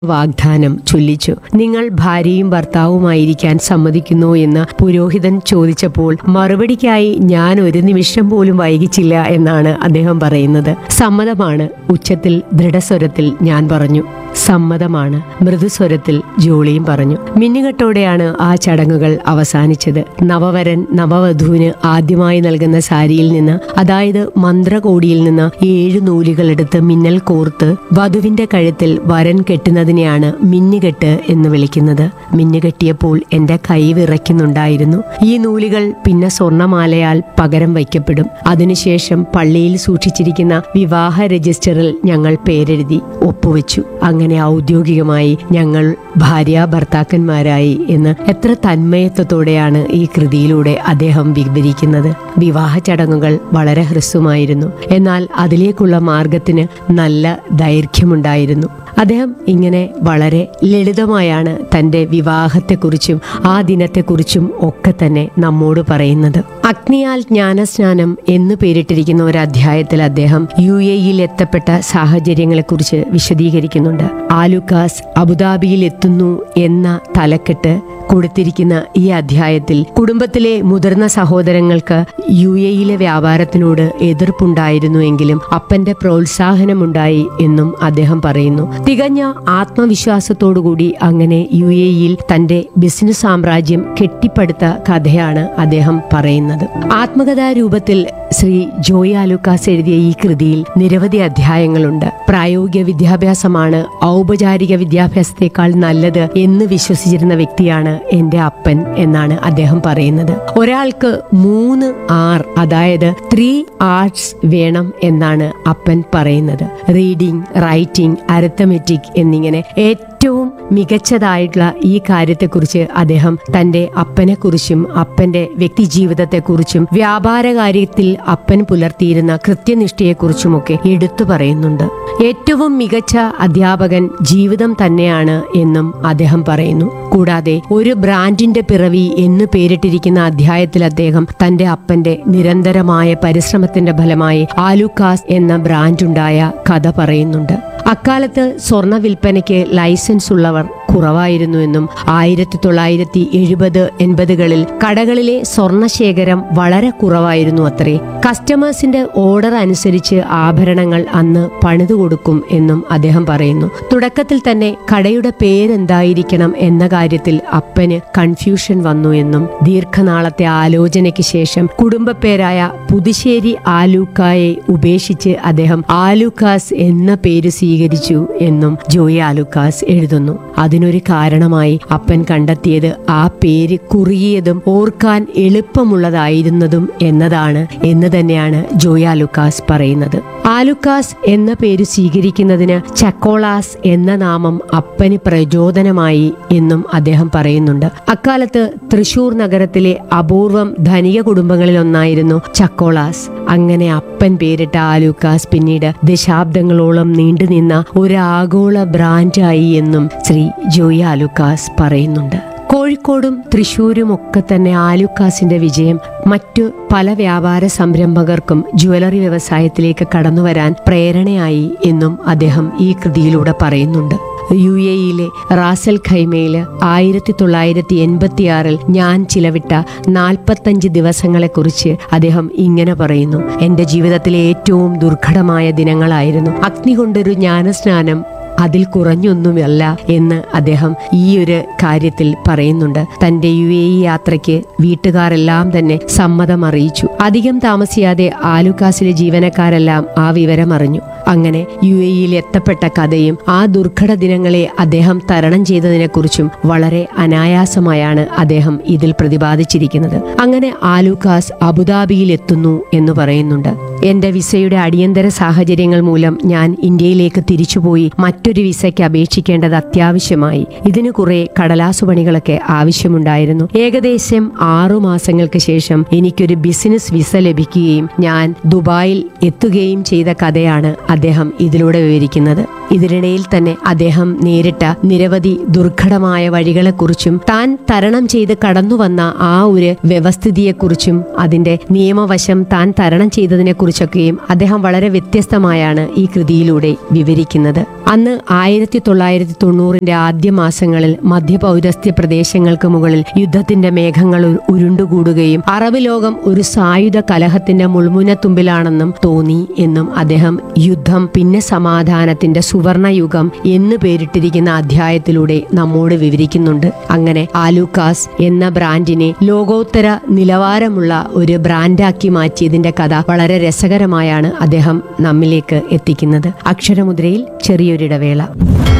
വാഗ്ദാനം ചൊല്ലിച്ചു നിങ്ങൾ ഭാര്യയും ഭർത്താവുമായിരിക്കാൻ സമ്മതിക്കുന്നു എന്ന് പുരോഹിതൻ ചോദിച്ചപ്പോൾ മറുപടിക്കായി ഞാൻ ഒരു നിമിഷം പോലും വൈകിച്ചില്ല എന്നാണ് അദ്ദേഹം പറയുന്നത് സമ്മതമാണ് ഉച്ചത്തിൽ ദൃഢസ്വരത്തിൽ ഞാൻ പറഞ്ഞു സമ്മതമാണ് മൃദുസ്വരത്തിൽ ജോളിയും പറഞ്ഞു മിന്നുകെട്ടോടെയാണ് ആ ചടങ്ങുകൾ അവസാനിച്ചത് നവവരൻ നവവധുവിന് ആദ്യമായി നൽകുന്ന സാരിയിൽ നിന്ന് അതായത് മന്ത്രകോടിയിൽ നിന്ന് ഏഴു നൂലുകളെടുത്ത് മിന്നൽ കോർത്ത് വധുവിന്റെ കഴുത്തിൽ വരൻ കെട്ടുന്നതിനെയാണ് മിന്നുകെട്ട് എന്ന് വിളിക്കുന്നത് മിന്നുകെട്ടിയപ്പോൾ എന്റെ കൈ വിറയ്ക്കുന്നുണ്ടായിരുന്നു ഈ നൂലുകൾ പിന്നെ സ്വർണമാലയാൽ പകരം വയ്ക്കപ്പെടും അതിനുശേഷം പള്ളിയിൽ സൂക്ഷിച്ചിരിക്കുന്ന വിവാഹ രജിസ്റ്ററിൽ ഞങ്ങൾ പേരെഴുതി ഒപ്പുവെച്ചു അങ്ങനെ ഔദ്യോഗികമായി ഞങ്ങൾ ഭാര്യ ഭർത്താക്കന്മാരായി എന്ന് എത്ര തന്മയത്വത്തോടെയാണ് ഈ കൃതിയിലൂടെ അദ്ദേഹം വിവരിക്കുന്നത് വിവാഹ ചടങ്ങുകൾ വളരെ ഹ്രസ്വമായിരുന്നു എന്നാൽ അതിലേക്കുള്ള മാർഗത്തിന് നല്ല ദൈർഘ്യമുണ്ടായിരുന്നു അദ്ദേഹം ഇങ്ങനെ വളരെ ലളിതമായാണ് തന്റെ വിവാഹത്തെക്കുറിച്ചും ആ ദിനത്തെക്കുറിച്ചും ഒക്കെ തന്നെ നമ്മോട് പറയുന്നത് അഗ്നിയാൽ ജ്ഞാനസ്നാനം എന്ന് പേരിട്ടിരിക്കുന്ന ഒരു അധ്യായത്തിൽ അദ്ദേഹം യു എയിൽ എത്തപ്പെട്ട സാഹചര്യങ്ങളെക്കുറിച്ച് വിശദീകരിക്കുന്നുണ്ട് ആലുക്കാസ് അബുദാബിയിൽ എത്തുന്നു എന്ന തലക്കെട്ട് കൊടുത്തിരിക്കുന്ന ഈ അധ്യായത്തിൽ കുടുംബത്തിലെ മുതിർന്ന സഹോദരങ്ങൾക്ക് യു എയിലെ വ്യാപാരത്തിനോട് എതിർപ്പുണ്ടായിരുന്നുവെങ്കിലും അപ്പന്റെ പ്രോത്സാഹനമുണ്ടായി എന്നും അദ്ദേഹം പറയുന്നു തികഞ്ഞ ആത്മവിശ്വാസത്തോടുകൂടി അങ്ങനെ യു എയിൽ തന്റെ ബിസിനസ് സാമ്രാജ്യം കെട്ടിപ്പടുത്ത കഥയാണ് അദ്ദേഹം പറയുന്നത് ആത്മകഥാ രൂപത്തിൽ ശ്രീ ജോയ് ആലുക്കാസ് എഴുതിയ ഈ കൃതിയിൽ നിരവധി അധ്യായങ്ങളുണ്ട് പ്രായോഗിക വിദ്യാഭ്യാസമാണ് ഔപചാരിക വിദ്യാഭ്യാസത്തെക്കാൾ നല്ലത് എന്ന് വിശ്വസിച്ചിരുന്ന വ്യക്തിയാണ് എന്റെ അപ്പൻ എന്നാണ് അദ്ദേഹം പറയുന്നത് ഒരാൾക്ക് മൂന്ന് ആർ അതായത് ത്രീ ആർട്സ് വേണം എന്നാണ് അപ്പൻ പറയുന്നത് റീഡിംഗ് റൈറ്റിംഗ് അരത്തമെറ്റിക് എന്നിങ്ങനെ ഏറ്റവും മികച്ചതായിട്ടുള്ള ഈ കാര്യത്തെക്കുറിച്ച് അദ്ദേഹം തന്റെ അപ്പനെക്കുറിച്ചും അപ്പന്റെ വ്യക്തിജീവിതത്തെക്കുറിച്ചും വ്യാപാര കാര്യത്തിൽ അപ്പൻ പുലർത്തിയിരുന്ന കൃത്യനിഷ്ഠയെക്കുറിച്ചുമൊക്കെ എടുത്തു പറയുന്നുണ്ട് ഏറ്റവും മികച്ച അധ്യാപകൻ ജീവിതം തന്നെയാണ് എന്നും അദ്ദേഹം പറയുന്നു കൂടാതെ ഒരു ബ്രാൻഡിന്റെ പിറവി എന്ന് പേരിട്ടിരിക്കുന്ന അധ്യായത്തിൽ അദ്ദേഹം തന്റെ അപ്പന്റെ നിരന്തരമായ പരിശ്രമത്തിന്റെ ഫലമായി ആലുക്കാസ് എന്ന ബ്രാൻഡുണ്ടായ കഥ പറയുന്നുണ്ട് അക്കാലത്ത് സ്വർണ്ണ വിൽപ്പനയ്ക്ക് ലൈസൻസ് ഉള്ളവർ കുറവായിരുന്നുവെന്നും ആയിരത്തി തൊള്ളായിരത്തി എഴുപത് എൺപതുകളിൽ കടകളിലെ സ്വർണശേഖരം വളരെ കുറവായിരുന്നു അത്രേ കസ്റ്റമേഴ്സിന്റെ ഓർഡർ അനുസരിച്ച് ആഭരണങ്ങൾ അന്ന് പണിതു കൊടുക്കും എന്നും അദ്ദേഹം പറയുന്നു തുടക്കത്തിൽ തന്നെ കടയുടെ പേരെന്തായിരിക്കണം എന്ന കാര്യത്തിൽ അപ്പന് കൺഫ്യൂഷൻ വന്നു എന്നും ദീർഘനാളത്തെ ആലോചനയ്ക്ക് ശേഷം കുടുംബപ്പേരായ പുതുശ്ശേരി ആലൂക്കായെ ഉപേക്ഷിച്ച് അദ്ദേഹം ആലൂക്കാസ് എന്ന പേര് സ്വീകരിച്ചു എന്നും ജോയി ആലൂക്കാസ് എഴുതുന്നു അതിനൊരു കാരണമായി അപ്പൻ കണ്ടെത്തിയത് ആ പേര് കുറുകിയതും ഓർക്കാൻ എളുപ്പമുള്ളതായിരുന്നതും എന്നതാണ് എന്ന് തന്നെയാണ് ജോയി ആലുക്കാസ് പറയുന്നത് ആലുക്കാസ് എന്ന പേര് സ്വീകരിക്കുന്നതിന് ചക്കോളാസ് എന്ന നാമം അപ്പന് പ്രചോദനമായി എന്നും അദ്ദേഹം പറയുന്നുണ്ട് അക്കാലത്ത് തൃശൂർ നഗരത്തിലെ അപൂർവം ധനിക കുടുംബങ്ങളിലൊന്നായിരുന്നു ചക്കോളാസ് അങ്ങനെ അപ്പൻ പേരിട്ട ആലൂക്കാസ് പിന്നീട് ദശാബ്ദങ്ങളോളം നീണ്ടുനിന്ന ഒരു ആഗോള ബ്രാൻഡായി എന്നും ശ്രീ ജോയി ആലൂക്കാസ് പറയുന്നുണ്ട് കോഴിക്കോടും തൃശൂരും ഒക്കെ തന്നെ ആലുക്കാസിന്റെ വിജയം മറ്റു പല വ്യാപാര സംരംഭകർക്കും ജ്വല്ലറി വ്യവസായത്തിലേക്ക് കടന്നുവരാൻ പ്രേരണയായി എന്നും അദ്ദേഹം ഈ കൃതിയിലൂടെ പറയുന്നുണ്ട് യു എയിലെ റാസൽ ഖൈമയില് ആയിരത്തി തൊള്ളായിരത്തി എൺപത്തിയാറിൽ ഞാൻ ചിലവിട്ട നാൽപ്പത്തഞ്ച് ദിവസങ്ങളെക്കുറിച്ച് അദ്ദേഹം ഇങ്ങനെ പറയുന്നു എന്റെ ജീവിതത്തിലെ ഏറ്റവും ദുർഘടമായ ദിനങ്ങളായിരുന്നു അഗ്നി കൊണ്ടൊരു ജ്ഞാനസ്നാനം അതിൽ കുറഞ്ഞൊന്നുമല്ല എന്ന് അദ്ദേഹം ഈ ഒരു കാര്യത്തിൽ പറയുന്നുണ്ട് തന്റെ യു എ ഇ യാത്രയ്ക്ക് വീട്ടുകാരെല്ലാം തന്നെ സമ്മതം അറിയിച്ചു അധികം താമസിയാതെ ആലുക്കാസിലെ ജീവനക്കാരെല്ലാം ആ വിവരം അറിഞ്ഞു അങ്ങനെ യു എയിൽ എത്തപ്പെട്ട കഥയും ആ ദുർഘട ദിനങ്ങളെ അദ്ദേഹം തരണം ചെയ്തതിനെക്കുറിച്ചും വളരെ അനായാസമായാണ് അദ്ദേഹം ഇതിൽ പ്രതിപാദിച്ചിരിക്കുന്നത് അങ്ങനെ ആലൂക്കാസ് അബുദാബിയിൽ എത്തുന്നു എന്ന് പറയുന്നുണ്ട് എന്റെ വിസയുടെ അടിയന്തര സാഹചര്യങ്ങൾ മൂലം ഞാൻ ഇന്ത്യയിലേക്ക് തിരിച്ചുപോയി മറ്റൊരു വിസയ്ക്ക് അപേക്ഷിക്കേണ്ടത് അത്യാവശ്യമായി ഇതിന് കുറെ കടലാസു പണികളൊക്കെ ആവശ്യമുണ്ടായിരുന്നു ഏകദേശം ആറു മാസങ്ങൾക്ക് ശേഷം എനിക്കൊരു ബിസിനസ് ബിസിനസ് വിസ ലഭിക്കുകയും ഞാൻ ദുബായിൽ എത്തുകയും ചെയ്ത കഥയാണ് അദ്ദേഹം ഇതിലൂടെ വിവരിക്കുന്നത് ഇതിനിടയിൽ തന്നെ അദ്ദേഹം നേരിട്ട നിരവധി ദുർഘടമായ വഴികളെക്കുറിച്ചും താൻ തരണം ചെയ്ത് കടന്നുവന്ന ആ ഒരു വ്യവസ്ഥിതിയെക്കുറിച്ചും അതിന്റെ നിയമവശം താൻ തരണം ചെയ്തതിനെക്കുറിച്ചൊക്കെയും അദ്ദേഹം വളരെ വ്യത്യസ്തമായാണ് ഈ കൃതിയിലൂടെ വിവരിക്കുന്നത് അന്ന് ആയിരത്തി തൊള്ളായിരത്തി തൊണ്ണൂറിന്റെ ആദ്യ മാസങ്ങളിൽ മധ്യപൗരസ്ത്യ പ്രദേശങ്ങൾക്ക് മുകളിൽ യുദ്ധത്തിന്റെ മേഘങ്ങൾ ഉ- ഉരുണ്ടുകൂടുകയും അറബ് ലോകം ഒരു സായുധ കലഹത്തിന്റെ മുൾമുനത്തുമ്പിലാണെന്നും തോന്നി എന്നും അദ്ദേഹം യുദ്ധം പിന്നെ സമാധാനത്തിന്റെ സുവർണ യുഗം എന്ന് പേരിട്ടിരിക്കുന്ന അധ്യായത്തിലൂടെ നമ്മോട് വിവരിക്കുന്നുണ്ട് അങ്ങനെ ആലൂക്കാസ് എന്ന ബ്രാൻഡിനെ ലോകോത്തര നിലവാരമുള്ള ഒരു ബ്രാൻഡാക്കി മാറ്റിയതിന്റെ കഥ വളരെ രസകരമായാണ് അദ്ദേഹം നമ്മിലേക്ക് എത്തിക്കുന്നത് അക്ഷരമുദ്രയിൽ ചെറിയൊരിടവേള